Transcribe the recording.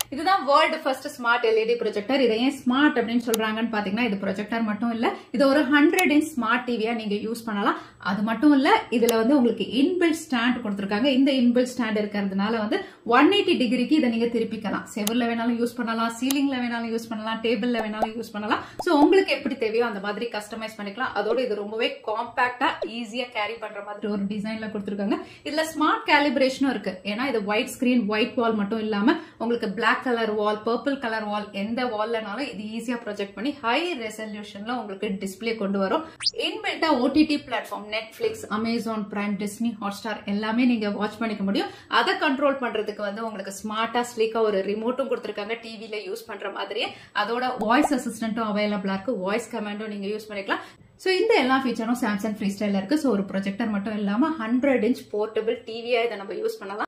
இதுதான் world first smart LED projector இதை ஏன் ஸ்மார்ட் அப்படின்னு சொல்றாங்கன்னு பாத்தீங்கன்னா இது ப்ரொஜெக்டர் மட்டும் இல்ல இது ஒரு ஹண்ட்ரட் இன்ச் ஸ்மார்ட் டிவியா நீங்க யூஸ் பண்ணலாம் அது மட்டும் இல்ல இதுல வந்து உங்களுக்கு இன்பில்ட் ஸ்டாண்ட் கொடுத்துருக்காங்க இந்த இன்பில்ட் ஸ்டாண்ட் இருக்கிறதுனால வந்து ஒன் எயிட்டி டிகிரிக்கு இதை நீங்க திருப்பிக்கலாம் செவர்ல வேணாலும் யூஸ் பண்ணலாம் சீலிங்ல வேணாலும் யூஸ் பண்ணலாம் டேபிள்ல வேணாலும் யூஸ் பண்ணலாம் சோ உங்களுக்கு எப்படி தேவையோ அந்த மாதிரி கஸ்டமைஸ் பண்ணிக்கலாம் அதோட இது ரொம்பவே காம்பாக்டா ஈஸியா கேரி பண்ற மாதிரி ஒரு டிசைன்ல கொடுத்துருக்காங்க இதுல ஸ்மார்ட் கேலிபிரேஷனும் இருக்கு ஏன்னா இது ஒயிட் ஸ்கிரீன் ஒயிட் வால் மட்டும் இல்லாம உங்களுக்கு black colour wall purple colour wall எந்த வால்லனாலும் இது ஈஸியா ப்ரொஜெக்ட் பண்ணி ஹை ரெசல்யூஷன்ல உங்களுக்கு டிஸ்பிளே கொண்டு வரும் இன்பில்ட்டா OTT platform Netflix Amazon Prime Disney Hotstar எல்லாமே நீங்க வாட்ச் பண்ணிக்க முடியும் அதை கண்ட்ரோல் பண்றதுக்கு வந்து உங்களுக்கு ஸ்மார்ட்டா ஸ்லீக்கா ஒரு ரிமோட்டும் கொடுத்துருக்காங்க டிவில யூஸ் பண்ற மாதிரியே அதோட வாய்ஸ் அசிஸ்டன்ட்டும் அவைலபிளா இருக்கு வாய்ஸ் கமாண்டும் நீங்க யூஸ் பண்ணிக்கலாம் ஸோ இந்த எல்லா ஃபீச்சரும் சாம்சங் ஃப்ரீ ஸ்டைல இருக்கு ஸோ ஒரு ப்ரொஜெக்டர் மட்டும் இல்லாம ஹண்ட்ரட் இன்ச் போர்ட்டபிள் டிவியா இதை நம்ம யூஸ் பண்ணலாம்